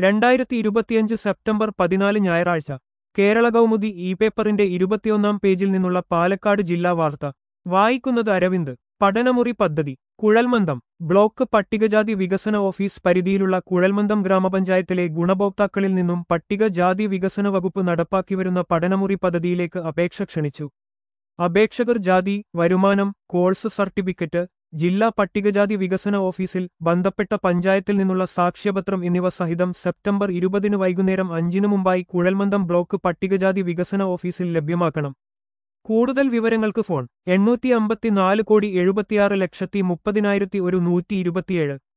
രണ്ടായിരത്തി ഇരുപത്തിയഞ്ച് സെപ്റ്റംബർ പതിനാല് ഞായറാഴ്ച കേരള കൗമുദി ഇ പേപ്പറിന്റെ ഇരുപത്തിയൊന്നാം പേജിൽ നിന്നുള്ള പാലക്കാട് ജില്ലാ വാർത്ത വായിക്കുന്നത് അരവിന്ദ് പഠനമുറി പദ്ധതി കുഴൽമന്ദം ബ്ലോക്ക് പട്ടികജാതി വികസന ഓഫീസ് പരിധിയിലുള്ള കുഴൽമന്ദം ഗ്രാമപഞ്ചായത്തിലെ ഗുണഭോക്താക്കളിൽ നിന്നും പട്ടികജാതി വികസന വകുപ്പ് നടപ്പാക്കിവരുന്ന പഠനമുറി പദ്ധതിയിലേക്ക് അപേക്ഷ ക്ഷണിച്ചു അപേക്ഷകർ ജാതി വരുമാനം കോഴ്സ് സർട്ടിഫിക്കറ്റ് ജില്ലാ പട്ടികജാതി വികസന ഓഫീസിൽ ബന്ധപ്പെട്ട പഞ്ചായത്തിൽ നിന്നുള്ള സാക്ഷ്യപത്രം എന്നിവ സഹിതം സെപ്റ്റംബർ ഇരുപതിന് വൈകുന്നേരം അഞ്ചിനു മുമ്പായി കുഴൽമന്ദം ബ്ലോക്ക് പട്ടികജാതി വികസന ഓഫീസിൽ ലഭ്യമാക്കണം കൂടുതൽ വിവരങ്ങൾക്ക് ഫോൺ എണ്ണൂറ്റി അമ്പത്തിനാല് കോടി എഴുപത്തിയാറ് ലക്ഷത്തി മുപ്പതിനായിരത്തി ഒരു നൂറ്റി ഇരുപത്തിയേഴ്